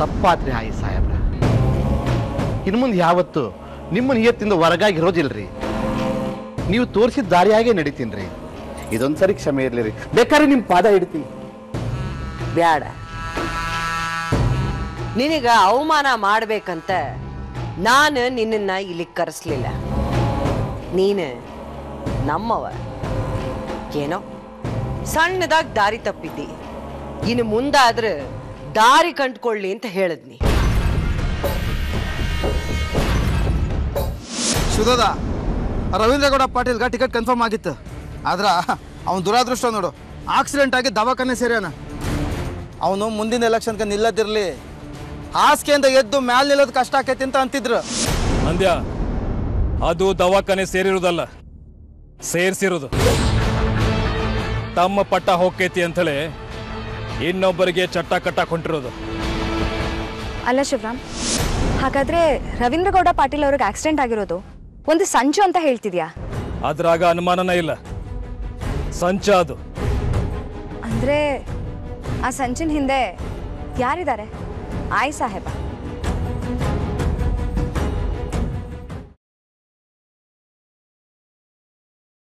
ತಪ್ಪಾತ್ರಿ ಹಾಯಿ ಸಾಹೇಬ್ರ ಇನ್ನು ಮುಂದೆ ಯಾವತ್ತು ನಿಮ್ಮ ನಿಯತ್ತಿಂದ ಹೊರಗಾಗಿರೋದಿಲ್ರಿ ನೀವು ತೋರಿಸಿದ ದಾರಿಯಾಗೆ ನಡಿತೀನಿ ರೀ ಇದೊಂದು ಸರಿ ಕ್ಷಮೆ ಇರಲಿ ರೀ ಬೇಕಾದ್ರೆ ನಿಮ್ಮ ಪಾದ ಹಿಡ್ತೀನಿ ಬ್ಯಾಡ ನಿನಗ ಅವಮಾನ ಮಾಡ್ಬೇಕಂತ ನಾನು ನಿನ್ನನ್ನ ಇಲ್ಲಿ ಕರೆಸ್ಲಿಲ್ಲ ನೀನು ನಮ್ಮವ ಏನೋ ಸಣ್ಣದಾಗಿ ದಾರಿ ತಪ್ಪಿದ್ದಿ ಇನ್ನು ಮುಂದಾದ್ರೆ ದಾರಿ ಕಂಡ್ಕೊಳ್ಳಿ ಅಂತ ಹೇಳಿದ್ನಿ ಶಿವದ ರವೀಂದ್ರಗೌಡ ಪಾಟೀಲ್ಗ ಟಿಕೆಟ್ ಕನ್ಫರ್ಮ್ ಆಗಿತ್ತು ಆದ್ರ ಅವನ ದುರಾದೃಷ್ಟ ನೋಡು ಆಕ್ಸಿಡೆಂಟ್ ಆಗಿ ದವಾಖಾನೆ ಸೇರ್ಯಾನ ಅವನು ಮುಂದಿನ ಎಲೆಕ್ಷನ್ಗೆ ನಿಲ್ಲದಿರ್ಲಿ ಹಾಸಿಗೆಯಿಂದ ಎದ್ದು ಮ್ಯಾಲ್ ನಿಲ್ಲೋದು ಕಷ್ಟ ಆಕೈತಿ ಅಂತ ಅಂತಿದ್ರು ಅಂದ್ಯ ಅದು ದವಾಖಾನೆ ಸೇರಿರುವುದಲ್ಲ ಸೇರ್ಸಿರೋದು ತಮ್ಮ ಪಟ್ಟ ಹೋಗ್ತೈತಿ ಅಂತೇಳಿ ಇನ್ನೊಬ್ಬರಿಗೆ ಚಟ್ಟ ಕಟ್ಟಾಕ್ ಹೊಂಟಿರೋದು ಅಲ್ಲ ಶಿವರಾಮ್ ಹಾಗಾದ್ರೆ ರವೀಂದ್ರಗೌಡ ಪಾಟೀಲ್ ಅವ್ರಿಗೆ ಆಕ್ಸಿಡೆಂಟ್ ಆಗಿರೋದು ಒಂದು ಸಂಚು ಅಂತ ಹೇಳ್ತಿದ್ಯಾ ಅದ್ರಾಗ ಅನುಮಾನನೇ ಇಲ್ಲ ಸಂಚ ಅದು ಅಂದ್ರೆ ಆ ಸಂಚಿನ ಹಿಂದೆ ಯಾರಿದ್ದಾರೆ ಆಯ್ ಸಾಹೇಬ